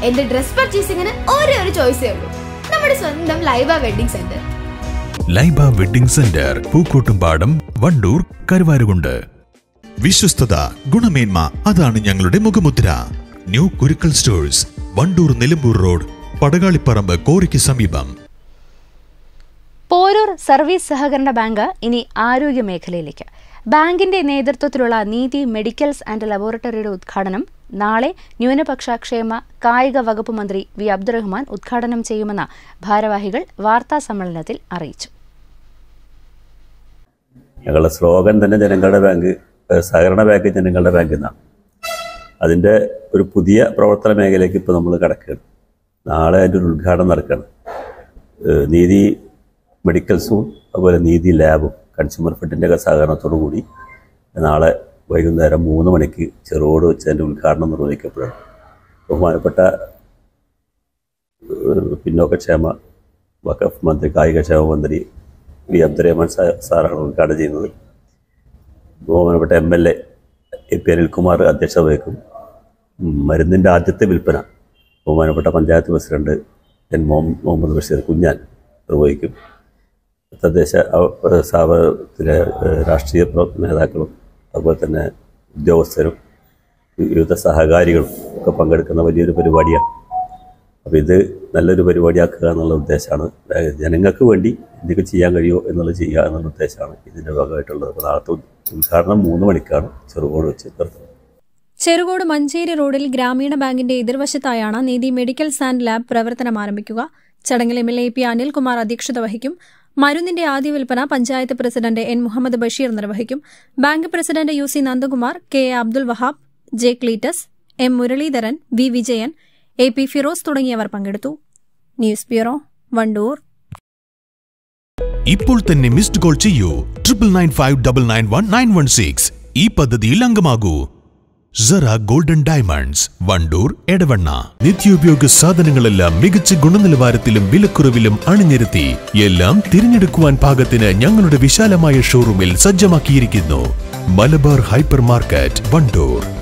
എന്റെ ഡ്രസ് പർച്ചേസിംഗിന് ഒരേ ഒരു ചോയ്സേ ഉള്ളൂ നമ്മുടെ സ്വന്തം Laiba wedding centre Laiba wedding centre Pookkottumpadam Wandoor Karuvarakundu വിശ്വസ്തത ഗുണമേന്മ അതാണ് ഞങ്ങളുടെ മുഖമുദ്ര new Kurukkal stores Wandoor Nilambur road Padakaliparamb കോറിക്ക് സമീപം പോരൂർ സർവീസ് സഹകരണ ബാങ്ക് ഇനി ആരോഗ്യ മേഖലയിലേക്ക് ബാങ്കിന്റെ നേതൃത്വത്തിലുള്ള നീതി മെഡിക്കൽസ് ആൻഡ് ലബോറട്ടറിയുടെ ഉദ്ഘാടനം നാളെ ന്യൂനപക്ഷ ക്ഷേമ കായിക വകുപ്പ് മന്ത്രി വി അബ്ദുറഹ്മാൻ ഉദ്ഘാടനം ചെയ്യുമെന്ന് ഭാരവാഹികൾ വാർത്താ സമ്മേളനത്തിൽ അറിയിച്ചു ഞങ്ങളുടെ സ്ലോഗൻ തന്നെ ജനങ്ങളുടെ ബാങ്ക് ഏഹ് സഹകരണ ബാങ്ക് ജനങ്ങളുടെ ബാങ്ക് എന്നാണ് അതിൻ്റെ ഒരു പുതിയ പ്രവർത്തന മേഖലയ്ക്ക് ഇപ്പോൾ നമ്മൾ കിടക്കുകയാണ് നാളെ അതിൻ്റെ ഒരു ഉദ്ഘാടനം നടക്കുകയാണ് ഏഹ് നീതി മെഡിക്കൽസും അതുപോലെ നീതി ലാബും കൺസ്യൂമർ ഫെഡിൻ്റെ ഒക്കെ സഹകരണത്തോടു കൂടി നാളെ വൈകുന്നേരം മൂന്ന് മണിക്ക് ചെറുകോട് വെച്ച് അതിൻ്റെ ഉദ്ഘാടനം നിർവഹിക്കപ്പെടുകയാണ് ബഹുമാനപ്പെട്ട ഏഹ് പിന്നോക്കക്ഷേമ വഖഫ് മന്ത്രി കായികക്ഷേമ മന്ത്രി വി അബ്ദുറഹ്മാൻ സാ- സാറാണ് ഉദ്ഘാടനം ചെയ്യുന്നത് ബഹുമാനപ്പെട്ട M L A A P Anilkumar അധ്യക്ഷത വഹിക്കും ഉം, മരുന്നിൻ്റെ ആദ്യത്തെ വിൽപ്പന ബഹുമാനപ്പെട്ട പഞ്ചായത്ത് പ്രസിഡന്റ് എൻ മൊഹ- മുഹമ്മദ് ബഷീർ കുഞ്ഞാൻ നിർവഹിക്കും തദ്ദേശ അവ- ഏഹ് സ്ഥാപനത്തിലെ ഏഹ് രാഷ്ട്രീയ പ്ര- നേതാക്കളും അതുപോലെ തന്നെ ഉദ്യോഗസ്ഥരും വിവിധ സഹകാരികളും ഒക്കെ പങ്കെടുക്കുന്ന വലിയൊരു പരിപാടിയാണ് അപ്പോൾ ഇത് നല്ലൊരു പരിപാടിയാക്കുക എന്നുള്ള ഉദ്ദേശമാണ് അതായത് ജനങ്ങൾക്ക് വേണ്ടി എന്തൊക്കെ ചെയ്യാൻ കഴിയുമോ എന്നുള്ളത് ചെയ്യുക എന്നുള്ള ഉദ്ദേശമാണ് ഇതിൻ്റെ ഭാഗമായിട്ടുള്ളത് അപ്പോൾ നാളത്തെ ഉദ്- ഉദ്ഘാടനം മൂന്ന് മണിക്കാണ് ചെറുകോട് വെച്ച് നടത്തുന്നത് ചെറുകോട് മഞ്ചേരി റോഡിൽ ഗ്രാമീണ ബാങ്കിന്റെ എതിർവശത്തായാണ് നീതി മെഡിക്കൽ ആൻഡ് ലാബ് പ്രവർത്തനം ആരംഭിക്കുക ചടങ്ങിൽ M L A P Anilkumar അധ്യക്ഷത വഹിക്കും മരുന്നിന്റെ ആദ്യ വിൽപ്പന പഞ്ചായത്ത് പ്രസിഡന്റ് എൻ മുഹമ്മദ് ബഷീർ നിർവഹിക്കും bank president U C Nandakumar K A Abdul Wahab J Cletus M Muraleedharan V Vijayan A P Firoz തുടങ്ങിയവർ പങ്കെടുത്തു ന്യൂസ് ബ്യൂറോ വണ്ടൂർ ഇപ്പോൾ തന്നെ മിസ്ഡ് കോൾ ചെയ്യൂ triple nine five double nine one nine one six ഈ പദ്ധതിയിൽ അംഗമാകൂ സറ ഗോൾഡൻ ഡയമണ്ട്സ് വണ്ടൂർ എടവണ്ണ നിത്യോപയോഗ സാധനങ്ങളെല്ലാം മികച്ച ഗുണനിലവാരത്തിലും വിലക്കുറവിലും അണിനിരത്തി എല്ലാം തിരഞ്ഞെടുക്കുവാൻ പാകത്തിന് ഞങ്ങളുടെ വിശാലമായ ഷോറൂമിൽ സജ്ജമാക്കിയിരിക്കുന്നു മലബാർ ഹൈപ്പർ മാർക്കറ്റ് വണ്ടൂർ